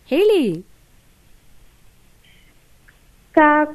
ಹೇಳಿ ಕಾಕ್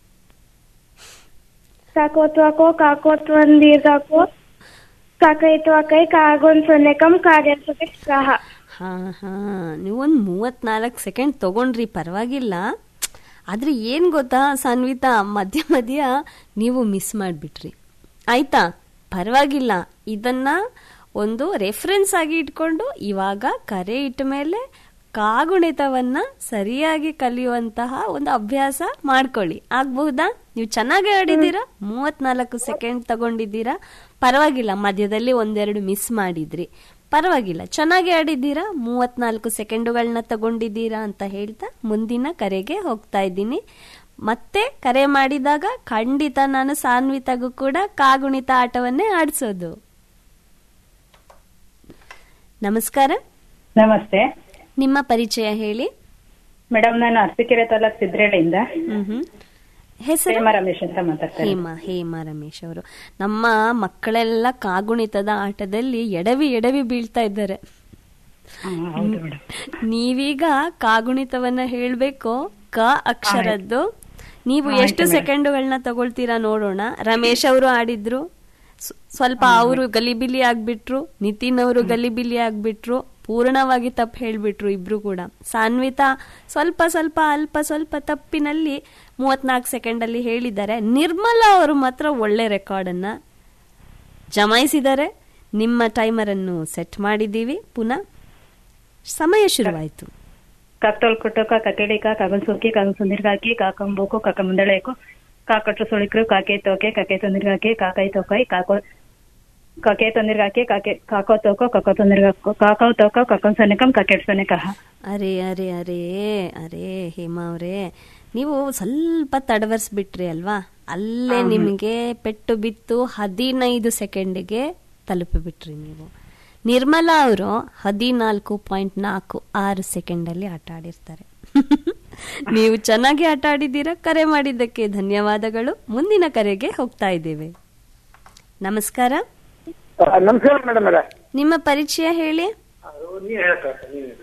ಕಾಕೋತ್ವಾಕೋ ಕಾಕೋತ್ವನ್ ದೀರ್ಘಾಕೋ ಕಾಕೈತ್ವಾಕೈ ಕಾಗೊಂದ್ ಸೊನ್ನೆಕಂ ಕಾಗೆಲ್ಸಕ್ಕೆ ಸಹ ಹಾ ಹಾ ನೀವೊಂದು ಮೂವತ್ನಾಲ್ಕು ಸೆಕೆಂಡ್ ತಗೊಂಡ್ರಿ ಪರವಾಗಿಲ್ಲ ಆದ್ರೆ ಏನ್ ಗೊತ್ತಾ ಸಾನ್ವಿತಾ ಮಧ್ಯ ಮಧ್ಯ ನೀವು ಮಿಸ್ ಮಾಡಿಬಿಟ್ರಿ ಆಯ್ತಾ ಪರವಾಗಿಲ್ಲ ಇದನ್ನ ಒಂದು ರೆಫರೆನ್ಸ್ ಆಗಿ ಇಟ್ಕೊಂಡು ಇವಾಗ ಕರೆ ಇಟ್ಟ ಮೇಲೆ ಕಾಗುಣಿತವನ್ನ ಸರಿಯಾಗಿ ಕಲಿಯುವಂತಹ ಒಂದು ಅಭ್ಯಾಸ ಮಾಡ್ಕೊಳ್ಳಿ ಆಗ್ಬಹುದಾ ನೀವು ಚೆನ್ನಾಗಿ ಆಡಿದ್ದೀರಾ ಮೂವತ್ನಾಲ್ಕು ಸೆಕೆಂಡ್ ತಗೊಂಡಿದ್ದೀರಾ ಪರವಾಗಿಲ್ಲ ಮಧ್ಯದಲ್ಲಿ ಒಂದೆರಡು ಮಿಸ್ ಮಾಡಿದ್ರಿ ಪರವಾಗಿಲ್ಲ ಚೆನ್ನಾಗಿ ಆಡಿದ್ದೀರಾ ಮೂವತ್ನಾಲ್ಕು ಸೆಕೆಂಡುಗಳನ್ನ ತಗೊಂಡಿದ್ದೀರಾ ಅಂತ ಹೇಳ್ತಾ ಮುಂದಿನ ಕರೆಗೆ ಹೋಗ್ತಾ ಇದ್ದೀನಿ ಮತ್ತೆ ಕರೆ ಮಾಡಿದಾಗ ಖಂಡಿತ ನಾನು ಸಾನ್ವಿತಾಗೂ ಕೂಡ ಕಾಗುಣಿತ ಆಟವನ್ನೇ ಆಡಿಸೋದು ನಮಸ್ಕಾರ ನಮಸ್ತೆ ನಿಮ್ಮ ಪರಿಚಯ ಹೇಳಿ ಮೇಡಮ್ ನಾನು ಅರಸೀಕೆರೆ ತಾಲೂಕ್ ಸಿದ್ರೇಳಿಂದ ಹ್ಮ್ ಹ್ಮ್ ಹೆಸರು ಹೇಮ ರಮೇಶ್ ಅಂತ ಮಾತಾಡ್ತಾರೆ ಹೇಮ ಹೇಮ ರಮೇಶ್ ಅವರು ನಮ್ಮ ಮಕ್ಕಳೆಲ್ಲ ಕಾಗುಣಿತದ ಆಟದಲ್ಲಿ ಎಡವಿ ಎಡವಿ ಬೀಳ್ತಾ ಇದ್ದಾರೆ ಹ್ಮ್, ಹೌದು ಮೇಡಮ್ ನೀವೀಗ ಕಾಗುಣಿತವನ್ನ ಹೇಳ್ಬೇಕು ಕ ಅಕ್ಷರದ್ದು ನೀವು ಆಯ್ತು ಎಷ್ಟು ಮೇಡಮ್. ಸೆಕೆಂಡುಗಳನ್ನ ತಗೊಳ್ತೀರಾ ನೋಡೋಣ ರಮೇಶ್ ಅವರು ಆಡಿದ್ರು ಸ್ವ- ಸ್ವಲ್ಪ ಅವರು ಗಲಿಬಿಲಿ ಆಗ್ಬಿಟ್ರು ನಿತಿನ್ ಅವರು ಗಲಿಬಿಲಿ ಆಗ್ಬಿಟ್ರು ಪೂರ್ಣವಾಗಿ ತಪ್ಪು ಹೇಳ್ಬಿಟ್ರು ಇಬ್ರು ಕೂಡ ಸಾನ್ವಿತಾ ಸ್ವಲ್ಪ ಸ್ವಲ್ಪ ಅಲ್ಪ ಸ್ವಲ್ಪ ತಪ್ಪಿನಲ್ಲಿ ಮೂವತ್ನಾಲ್ಕು ಸೆಕೆಂಡ್ ಅಲ್ಲಿ ಹೇಳಿದ್ದಾರೆ ನಿರ್ಮಲಾ ಅವರು ಮಾತ್ರ ಒಳ್ಳೆ ರೆಕಾರ್ಡ್ ಅನ್ನ ಜಮಾಯಿಸಿದ್ದಾರೆ ನಿಮ್ಮ ಟೈಮರ್ ಅನ್ನು ಸೆಟ್ ಮಾಡಿದ್ದೀವಿ ಪುನಃ ಸಮಯ ಶುರುವಾಯಿತು ಕಾಕ್ತೋಲ್ ಕುಟುಕ ಕಕೆಡಿಕ ಕಾಗನ್ ಸೋಕಿ ಕಾಗನ್ ಸುಂದಿರ್ಗಾಕಿ ಕಾಕಂಬೋಕು ಕಾಕಮುಂದಳೇಕು ಕಾಕಟ್ರು ಸುಳಿಕ್ರು ಕಾಕೆ ತೋಕೆ ಕಾಕೆ ತೊಂದಿರ್ಗಾಕಿ ಕಾಕೈ ತೋಕೈ ಕಾಕೋ ಕಾಕೆ ತೊಂದಿರ್ಗಾಕಿ ಕಾಕೆ ಕಾಕೋ ತೋಕೋ ಕಾಕೋ ತೊಂದಿರ್ಗಾಕೋ ಕಾಕೋ ತೋಕೋ ಕಾಕನ್ ಸೊನ್ನೆಕಂ ಕಾಕೆಟ್ ಸೊನ್ನೆ ಕಹ ಅರೆ ಅರೆ ಅರೆ ಅರೆ ಹೇಮಾ ಅವರೇ ನೀವು ಸ್ವಲ್ಪ ತಡವರ್ಸ್ಬಿಟ್ರಿ ಅಲ್ವಾ ಅಲ್ಲೇ ನಿಮಗೆ ಪೆಟ್ಟು ಬಿತ್ತು ಹದಿನೈದು ಸೆಕೆಂಡಿಗೆ ತಲುಪಿಬಿಟ್ರಿ ನೀವು ನಿರ್ಮಲಾ ಅವರು ಹದಿನಾಲ್ಕು ಪಾಯಿಂಟ್ ನಾಲ್ಕು ಆರು ಸೆಕೆಂಡಲ್ಲಿ ಆಟ ಆಡಿರ್ತಾರೆ ನೀವು ಚೆನ್ನಾಗಿ ಆಟ ಆಡಿದ್ದೀರಾ ಕರೆ ಮಾಡಿದ್ದಕ್ಕೆ ಧನ್ಯವಾದಗಳು ಮುಂದಿನ ಕರೆಗೆ ಹೋಗ್ತಾ ಇದ್ದೇವೆ ನಮಸ್ಕಾರ ನಮಸ್ಕಾರ ಮೇಡಮ್ ಅವರೇ ನಿಮ್ಮ ಪರಿಚಯ ಹೇಳಿ ನೀವು ಹೇಳ್ತಾರೆ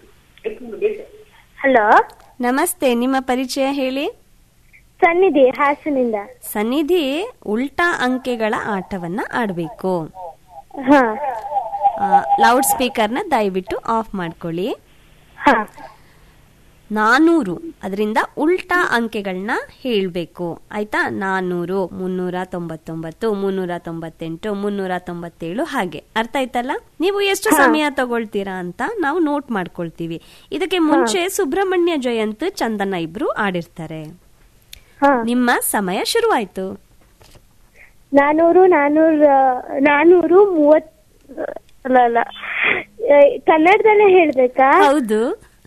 ಹಲೋ ನಮಸ್ತೆ ನಿಮ್ಮ ಪರಿಚಯ ಹೇಳಿ ಸನ್ನಿಧಿ ಹಾಸನಿಂದ ಸನ್ನಿಧಿ ಉಲ್ಟಾ ಅಂಕೆಗಳ ಆಟವನ್ನ ಆಡಬೇಕು ಹಾ ಲೌಡ್ ಸ್ಪೀಕರ್ನ ದಯವಿಟ್ಟು ಆಫ್ ಮಾಡ್ಕೊಳ್ಳಿ ಹಾ ನಾನೂರು ಅದರಿಂದ ಉಲ್ಟಾ ಅಂಕೆಗಳನ್ನ ಹೇಳಬೇಕು ಆಯ್ತಾ ನಾನೂರು ಮುನ್ನೂರ ತೊಂಬತ್ತೊಂಬತ್ತು ಮುನ್ನೂರ ತೊಂಬತ್ತೆಂಟು ಮುನ್ನೂರ ತೊಂಬತ್ತೇಳು ಹಾಗೆ ಅರ್ಥ ಆಯ್ತಲ್ಲ ನೀವು ಎಷ್ಟು ಸಮಯ ತಗೊಳ್ತೀರಾ ಅಂತ ನಾವು ನೋಟ್ ಮಾಡ್ಕೊಳ್ತೀವಿ ಇದಕ್ಕೆ ಮುಂಚೆ ಸುಬ್ರಹ್ಮಣ್ಯ ಜಯಂತ್ ಚಂದನ ಇಬ್ರು ಆಡಿರ್ತಾರೆ ಹಾ ನಿಮ್ಮ ಸಮಯ ಶುರುವಾಯ್ತು ನಾನೂರು ನಾನೂರ ನಾನೂರು ಮೂವತ್ ಅಲ್ಲ ಅಲ್ಲ ಆ, ಕನ್ನಡದಲ್ಲೇ ಹೇಳ್ಬೇಕಾ ಹೌದು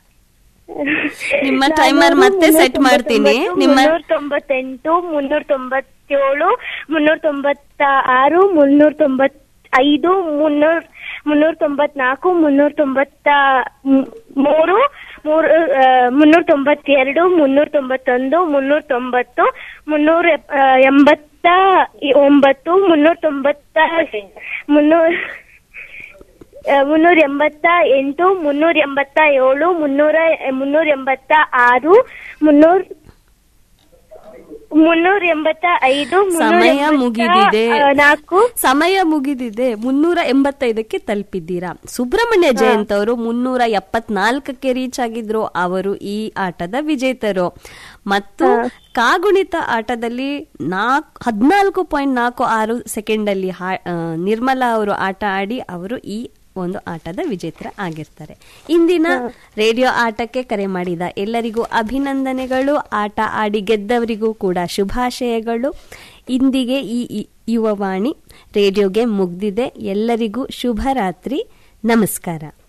ನಿಮ್ಮ timer ಮತ್ತೆ set ಮಾಡ್ತೀನಿ. ನಿಮ್ಮ- ಮುನ್ನೂರ ತೊಂಬತ್ತೆಂಟು ಮುನ್ನೂರ ತೊಂಬತ್ತೇಳು ಮುನ್ನೂರ ತೊಂಬತ್ತ ಆರು ಮುನ್ನೂರ ತೊಂಬತ್ ಐದು ಮುನ್ನೂರ ಮುನ್ನೂರ ತೊಂಬತ್ನಾಲ್ಕು ಮುನ್ನೂರ ತೊಂಬತ್ತ ಮ್- ಮೂರು ಮೂರು ಆ, ಮುನ್ನೂರ ತೊಂಬತ್ತೆರಡು ಮುನ್ನೂರ ತೊಂಬತ್ತೊಂದು ಮುನ್ನೂರ ತೊಂಬತ್ತು ಮುನ್ನೂರ ಎಪ್- ಆ, ಎಂಬತ್ತ ಒಂಬತ್ತು ಮುನ್ನೂರ ತೊಂಬತ್ತ ಮುನ್ನೂರ ಮುನ್ನೂರ ಎಂಬತ್ತ ಎಂಟು ಮುನ್ನೂರ ಎಂಬತ್ತ ಏಳು ಮುನ್ನೂರ ಮುನ್ನೂರ ಎಂಬತ್ತ ಆರು ಮುನ್ನೂರ ಮುನ್ನೂರ ಎಂಬತ್ತ ಐದು ಮುನ್ನೂರ ಸಮಯ ಎಂಬತ್ತ, ಮುಗಿದಿದೆ ಆ, ನಾಲ್ಕು ಸಮಯ ಮುಗಿದಿದೆ ಮುನ್ನೂರ ಎಂಬತ್ತೈದಕ್ಕೆ ತಲುಪಿದ್ದೀರಾ ಸುಬ್ರಹ್ಮಣ್ಯ ಜಯಂತ್ ಅವರು ಮುನ್ನೂರ ಎಪ್ಪತ್ನಾಲ್ಕಕ್ಕೆ ರೀಚ್ ಆಗಿದ್ರು ಅವರು ಈ ಆಟದ ವಿಜೇತರು ಮತ್ತು ಕಾಗುಣಿತ ಆಟದಲ್ಲಿ ನಾಲ್ಕು ಹದಿನಾಲ್ಕು ಪಾಯಿಂಟ್ ನಾಲ್ಕು ಆರು ಸೆಕೆಂಡ್ ಅಲ್ಲಿ ಹಾ- ಆ, ನಿರ್ಮಲಾ ಅವರು ಆಟ ಆಡಿ ಅವರು ಈ ಒಂದು ಆಟದ ವಿಜೇತರ ಆಗಿರ್ತಾರೆ ಇಂದಿನ ರೇಡಿಯೋ ಆಟಕ್ಕೆ ಕರೆ ಮಾಡಿದ ಎಲ್ಲರಿಗೂ ಅಭಿನಂದನೆಗಳು ಆಟ ಆಡಿ ಗೆದ್ದವರಿಗೂ ಕೂಡ ಶುಭಾಶಯಗಳು ಇಂದಿಗೆ ಈ ಈ ಯುವವಾಣಿ ರೇಡಿಯೋಗೆ ಮುಗ್ದಿದೆ ಎಲ್ಲರಿಗೂ ಶುಭರಾತ್ರಿ ನಮಸ್ಕಾರ